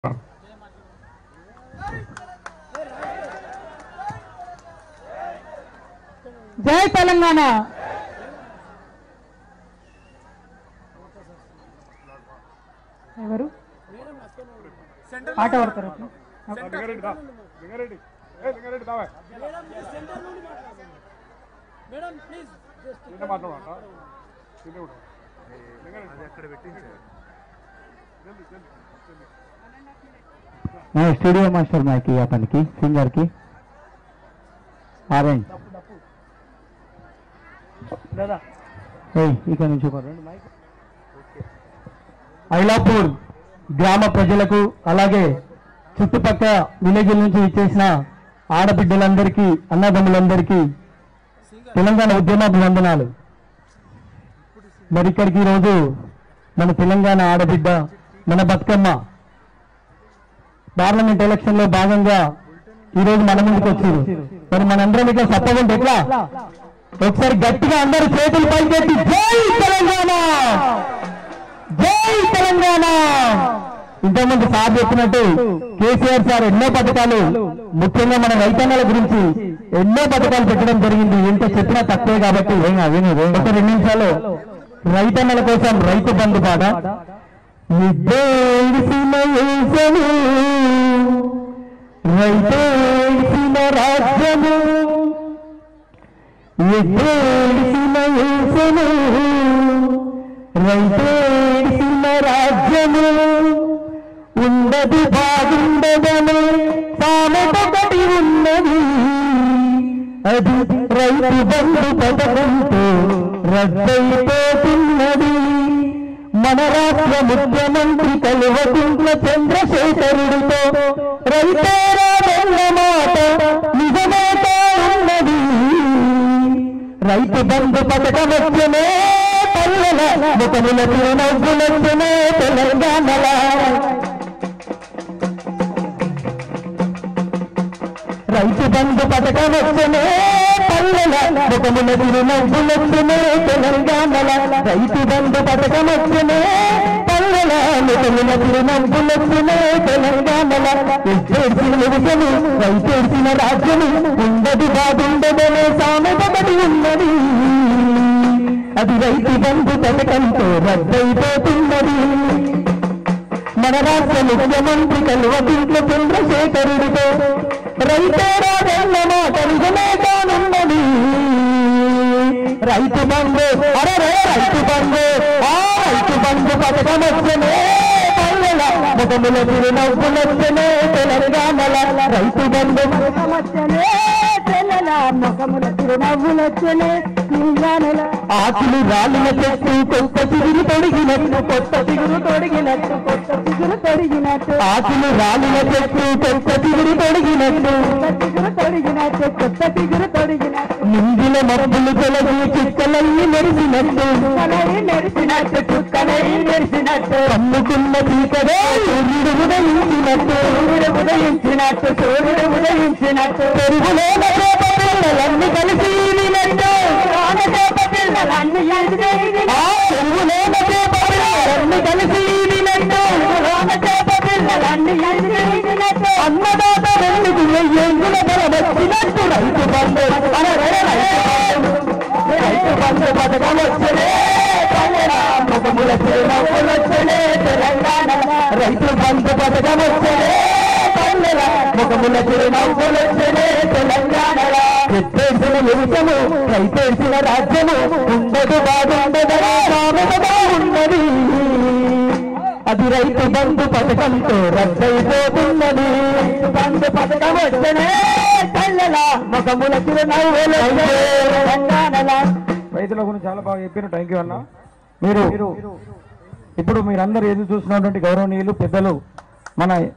జై తెలంగాణ ఎవరు ఆట పడతారు అట్లా. లింగారెడ్డి దా లింగారెడ్డి ఏ లింగారెడ్డి దావా నిన్న మాట్లాడమంట నిన్న కూడా లింగారెడ్డి అక్కడ పెట్టించారు జల్దీ జల్దీ జల్దీ నా స్టూడియో మాస్టర్ మైకి అతనికి సింగర్ కి ఆరెంజ్ ఏయ్, ఇక్కడ నుంచి ఒక రెండు మైక్ ఐలాపూర్ గ్రామ ప్రజలకు అలాగే చుట్టుపక్కల విలేజ్ల నుంచి ఇచ్చేసిన ఆడబిడ్డలందరికీ అన్నదమ్ములందరికీ తెలంగాణ ఉద్యమాభివందనాలు మరి ఇక్కడికి ఈరోజు మన తెలంగాణ ఆడబిడ్డ మన బతుకమ్మ పార్లమెంట్ ఎలక్షన్ లో భాగంగా ఈ రోజు మన ముందుకు వచ్చారు మరి మనందరం ఇట్లా సప్పగుంటే ఎట్లా ఒకసారి గట్టిగా అందరూ చేతులు పైకెత్తి జై తెలంగాణ జై తెలంగాణ ఇంతకుముందు సార్ చెప్పినట్టు కేసీఆర్ సార్ ఎన్నో పథకాలు ముఖ్యంగా మన రైతన్నల గురించి ఎన్నో పథకాలు పెట్టడం జరిగింది ఎంత చెప్పినా తక్కువే కాబట్టి ఏం కాదు, ఏం కాదు. ఒక రెండు నిమిషాలు రైతన్నల కోసం రైతు బంధు పాట నిద్రేసిన యేసను రైతేసిన రాజ్యము నిద్రేసిన యేసను రైతేసిన రాజ్యము ఉండదు బాగుండదనే సామెతొకటి ఉన్నది అది రైతు బంధు పథకంతో రద్దయిపోతున్నది మన రాష్ట్ర ముఖ్యమంత్రి కలువకుంట్ల చంద్రశేఖరుడితో రైతేరాదన్న మాట నిజమేట ఉన్నది రైతు బంధు పథకం వచ్చనే పల్లెల ముఖముల తిరునవ్వులొచ్చనే తెలంగాణల రైతు బంధు పథకం వచ్చనే పల్లెల ముఖముల తిరునవ్వులొచ్చనే తెలంగాణల రైతు బంధు పథకం వచ్చనే పల్లెల ముఖముల తిరునవ్వులొచ్చనే తెలంగాణల ఎత్తేసిన నిమిషము రైతేసిన రాజ్యము ఉండదు బాగుండదనే సామెతబడి ఉన్నది అది రైతు బంధు పథకంతో రద్దయిపోతున్నది మన రాష్ట్ర ముఖ్యమంత్రి కల్వకుంట్ల చంద్రశేఖరుడితో రైతే రాజన్న మాట నిజమే కానున్నది రైతు బంధు అరే రైతు బంధు ఆ రైతు బంధు పథకం వచ్చనే పల్లెల ముఖముల తిరునవ్వులొచ్చనే తెలంగాణల రైతు బంధు వచ్చనే తెల్లల ముఖముల తిరునవ్వులొచ్చనే తెలంగాణల ఆకులు రాలిన చెట్టు కొత్త చిగురు తొడిగినట్టు కొత్త చిగురు తొడిగినట్టు కొత్త చిగురు తొడిగినట్టు ఆకులు రాలిన చెట్టు కొత్త చిగురు తొడిగినట్టు కొత్త చిగురు తొడిగినట్టు కొత్త చిగురు తొడిగినట్టు నింగిన మబ్బులు తొలగి చిక్కలన్నీ మెరిసినట్టు కుక్కనై మెరిసినట్టు కుక్కనై మెరిసినట్టు కమ్ముకున్న చీకరే సూర్యుడు ఉదయించినట్టు సూర్యుడు ఉదయించినట్టు సూర్యుడు ఉదయించినట్టు పెరుగులోన చేప పిల్లలన్నీ కలిసి ఈనినట్టు రామ చేప పిల్లలన్నీ ఎదిగి ఆ పెరుగులోన చేప పిల్లలన్నీ కలిసి ఈనినట్టు రామ చేప పిల్లలన్నీ ఎదిగినట్టు అన్నదాత వెన్నుకు వెయ్యేంగుల బలమొచ్చినట్టు రైతు బంధు అరే రైతు బంధు రైతు బంధు పథకం వచ్చనే పల్లెల ముఖముల చిరునవ్వులొచ్చనే తెలంగాణ రైతు బంధు పథకం వచ్చనే పల్లెల ముఖముల చిరునవ్వులొచ్చనే తెలంగాణ ఎత్తేసిన నిమిషము రైతేసిన రాజ్యము ఉండదు బాగుండదనే సామెతగా ఉన్నది అది రైతు బంధు పథకంతో రద్దయిపోతున్నది బంధు పథకం వచ్చనే కళ్ళల ముఖముల చిరునవ్వులు తెలంగాణల రైతుల గురించి చాలా బాగా చెప్పారు థ్యాంక్ యూ అన్న మీరు ఇప్పుడు మీరందరూ ఎదురు చూస్తున్నటువంటి గౌరవనీయులు పెద్దలు మన